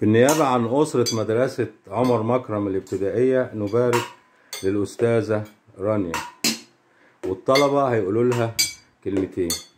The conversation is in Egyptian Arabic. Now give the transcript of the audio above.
بالنيابة عن أسرة مدرسة عمر مكرم الابتدائية نبارك للأستاذة رانيا والطلبة هيقولوا لها كلمتين